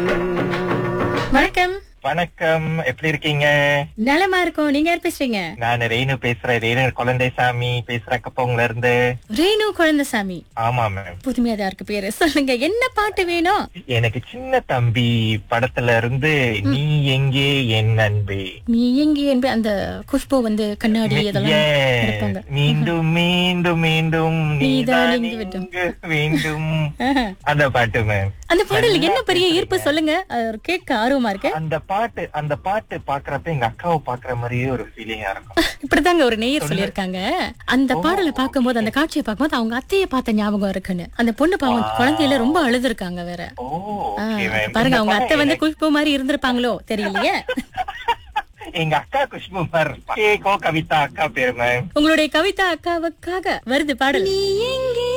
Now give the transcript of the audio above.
வணக்கம் வணக்கம் எப்படி இருக்கீங்க நலமா இருக்கோம் நீங்க யார் பேசுறீங்க நான் ரேணு பேசுறேன் ரேணு குழந்தைசாமி பேசுறேன் கப்பவங்கல இருந்து ரேணு குழந்தைசாமி ஆமா மேம் புதுமையா தான் இருக்கு பேரு சொல்லுங்க என்ன பாட்டு வேணும் எனக்கு சின்ன தம்பி படத்துல இருந்து நீ எங்கே என் அன்பே நீ எங்கே என்ப அந்த குஷ்பு வந்து கண்ணாடி அதெல்லாம் Yes. எடுப்பாங்க மீண்டும் மீண்டும் மீண்டும் நீதான் நீதான் இங்கு வேண்டும். இங்கு வேண்டும் ஆஹா. அந்த பாட்டு மேம் அந்த பாடல் என்ன பெரிய ஈர்ப்பு சொல்லுங்க அது ஒரு கேட்க ஆர்வமா இருக்கு அந்த பாட்டு அந்த பாட்டு பாக்குறப்ப எங்க அக்காவை பாக்குற மாதிரியே ஒரு ஃபீலிங்கா இருக்கும் இப்படிதாங்க ஒரு நேயர் சொல்லியிருக்காங்க அந்த பாடலை பார்க்கும்போது அந்த காட்சியை பார்க்கும்போது அவங்க அத்தையை பார்த்த ஞாபகம் இருக்குன்னு அந்த பொண்ணு பாவம் குழந்தையில ரொம்ப அழுதுருக்காங்க வேற ஓ ஆ, okay ma'am. பாருங்க இந்த அவங்க படம் அத்தை வந்து எனக்கு- குஷ்பு மாதிரி இருந்திருப்பாங்களோ தெரியலையே எங்க அக்கா குஷ்பு மாதிரி இருப்பா. கே கோ கவிதா அக்கா பேரு மேம் உங்களுடைய கவிதா அக்காவுக்காக வருது பாடல்